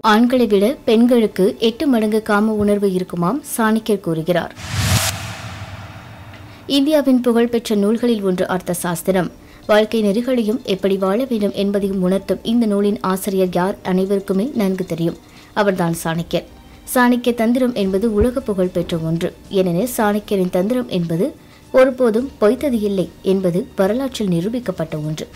ஆண்களை விட பெண்களுக்கு எட்டு மடங்கு காம உணர்வு இருக்குமாம் சாணக்கியர் கூறுகிறார் இந்தியாவின் புகழ்பெற்ற நூல்களில் ஒன்று அர்த்த சாஸ்திரம் வாழ்க்கை நெறிகளையும் எப்படி வாழ வேண்டும் என்பதையும் உணர்த்தும் இந்த நூலின் ஆசிரியர் யார் அனைவருக்குமே நன்கு தெரியும் அவர்தான் சாணக்கியர் சாணக்கிய தந்திரம் என்பது உலக புகழ் பெற்ற ஒன்று ஏனெனில் சாணக்கியரின் தந்திரம் என்பது ஒருபோதும் பொய்த்தது இல்லை என்பது வரலாற்றில் நிரூபிக்கப்பட்ட ஒன்று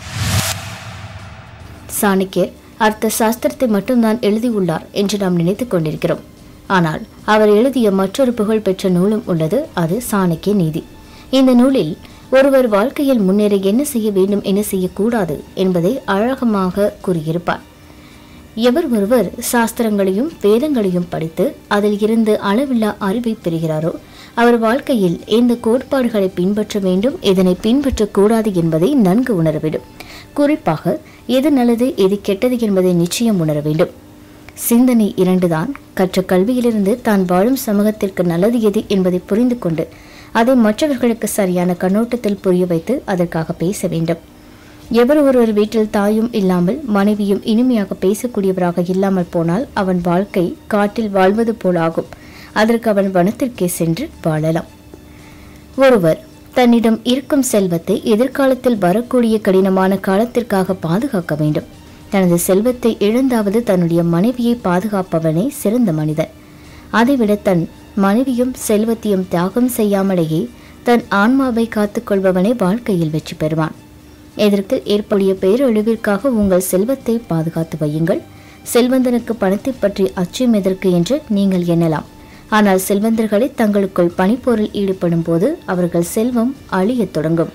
சாணக்கியர் அர்த்த சாஸ்திரத்தை மட்டும்தான் எழுதியுள்ளார் என்று நாம் நினைத்துக் கொண்டிருக்கிறோம் ஆனால் அவர் எழுதிய மற்றொரு புகழ்பெற்ற நூலும் உள்ளது அது சாணக்கிய நீதி இந்த நூலில் ஒருவர் வாழ்க்கையில் முன்னேற என்ன செய்ய வேண்டும் என்ன செய்யக்கூடாது என்பதை அழகமாக கூறியிருப்பார் எவர் ஒருவர் சாஸ்திரங்களையும் வேதங்களையும் படித்து அதில் இருந்து அளவில்லா அறிவை பெறுகிறாரோ அவர் வாழ்க்கையில் இந்த கோட்பாடுகளை பின்பற்ற வேண்டும் இதனை பின்பற்றக்கூடாது என்பதை நன்கு உணர வேண்டும் குறிப்பாக எது நல்லது எது கெட்டது என்பதை நிச்சயம் உணர வேண்டும் சிந்தனை இரண்டுதான் கற்ற கல்வியிலிருந்து தான் வாழும் சமூகத்திற்கு நல்லது எது என்பதை புரிந்து கொண்டு அதை மற்றவர்களுக்கு சரியான கண்ணோட்டத்தில் புரிய வைத்து அதற்காக பேச வேண்டும் எவர் ஒருவர் வீட்டில் தாயும் இல்லாமல் மனைவியும் இனிமையாக பேசக்கூடியவராக இல்லாமல் போனால் அவன் வாழ்க்கை காட்டில் வாழ்வது போலாகும் அதற்கு அவன் வனத்திற்கே சென்று வாழலாம் ஒருவர் தன்னிடம் இருக்கும் செல்வத்தை எதிர்காலத்தில் வரக்கூடிய கடினமான காலத்திற்காக பாதுகாக்க வேண்டும் தனது செல்வத்தை இழந்தாவது தன்னுடைய மனைவியை பாதுகாப்பவனே சிறந்த மனிதன் அதைவிட தன் மனைவியும் செல்வத்தையும் தியாகம் செய்யாமலேயே தன் ஆன்மாவை காத்துக்கொள்பவனே வாழ்க்கையில் வெற்றி பெறுவான் எதற்கு ஏற்படைய பேரழிவிற்காக உங்கள் செல்வத்தை பாதுகாத்து வையுங்கள் செல்வந்தனுக்கு பணத்தை பற்றி அச்சம் எதற்கு என்று நீங்கள் எண்ணலாம் ஆனால் செல்வந்தர்களை தங்களுக்குள் பணிப்போரில் ஈடுபடும் போது அவர்கள் செல்வம் அழியத் தொடங்கும்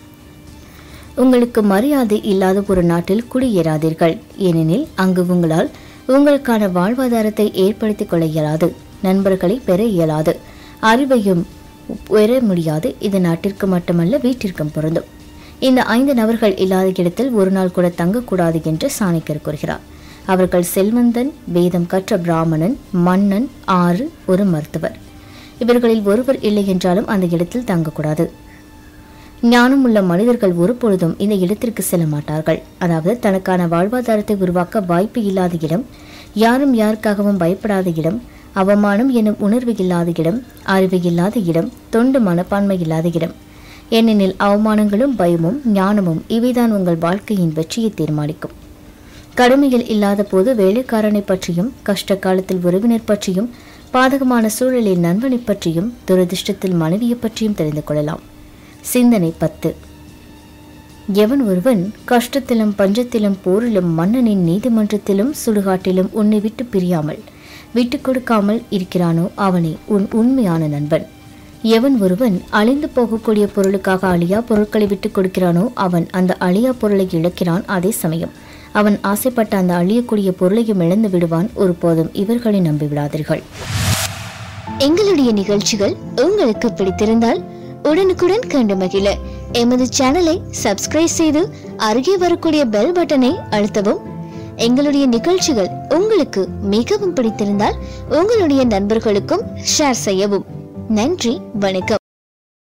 உங்களுக்கு மரியாதை இல்லாத ஒரு நாட்டில் குடியேறாதீர்கள் ஏனெனில் அங்கு உங்களால் உங்களுக்கான வாழ்வாதாரத்தை ஏற்படுத்திக் கொள்ள இயலாது நண்பர்களை பெற இயலாது அறிவையும் பெற முடியாது இது நாட்டிற்கு மட்டுமல்ல வீட்டிற்கும் பொருந்தும் இந்த ஐந்து நபர்கள் இல்லாத இடத்தில் ஒரு நாள் கூட தங்கக்கூடாது என்று சாணக்கியர் கூறுகிறார் அவர்கள் செல்வந்தன் வேதம் கற்ற பிராமணன் மன்னன் ஆறு ஒரு மருத்துவர் இவர்களில் ஒருவர் இல்லை என்றாலும் அந்த இடத்தில் தங்கக்கூடாது ஞானம் உள்ள மனிதர்கள் ஒருபொழுதும் இந்த இடத்திற்கு செல்ல மாட்டார்கள் அதாவது தனக்கான வாழ்வாதாரத்தை உருவாக்க வாய்ப்பு இல்லாத இடம் யாரும் யாருக்காகவும் பயப்படாத இடம் அவமானம் எனும் உணர்வு இல்லாத இடம் அறிவு இல்லாத இடம் தொண்டு மனப்பான்மை இல்லாத இடம் ஏனெனில் அவமானங்களும் பயமும் ஞானமும் இவைதான் உங்கள் வாழ்க்கையின் வெற்றியை தீர்மானிக்கும் கடமையில் இல்லாத போது வேலைக்காரனை பற்றியும் கஷ்ட காலத்தில் உறவினர் பற்றியும் பாதகமான சூழலில் நண்பனை பற்றியும் துரதிர்ஷ்டத்தில் மனைவியை பற்றியும் தெரிந்து கொள்ளலாம் சிந்தனை பத்து எவன் ஒருவன் கஷ்டத்திலும் பஞ்சத்திலும் போரிலும் மன்னனின் நீதிமன்றத்திலும் சுடுகாட்டிலும் உன்னை விட்டு பிரியாமல் விட்டு கொடுக்காமல் இருக்கிறானோ அவனே உன் உண்மையான நண்பன் எவன் ஒருவன் அழிந்து போகக்கூடிய பொருளுக்காக அழியா பொருட்களை விட்டு கொடுக்கிறானோ அவன் அந்த அழியா பொருளை இழக்கிறான் அதே சமயம் அவன் ஆசைப்பட்ட அந்த அழியக்கூடிய பொருளையும் இழந்து விடுவான் ஒருபோதும் இவர்களை நம்பிவிடாதீர்கள் எங்களுடைய நிகழ்ச்சிகள் உங்களுக்கு பிடித்திருந்தால் உடனுக்குடன் கண்டு மகிழ எமது சேனலை சப்ஸ்கிரைப் செய்து அருகே வரக்கூடிய பெல் பட்டனை அழுத்தவும் எங்களுடைய நிகழ்ச்சிகள் உங்களுக்கு மிகவும் பிடித்திருந்தால் உங்களுடைய நண்பர்களுக்கும் ஷேர் செய்யவும் நன்றி வணக்கம்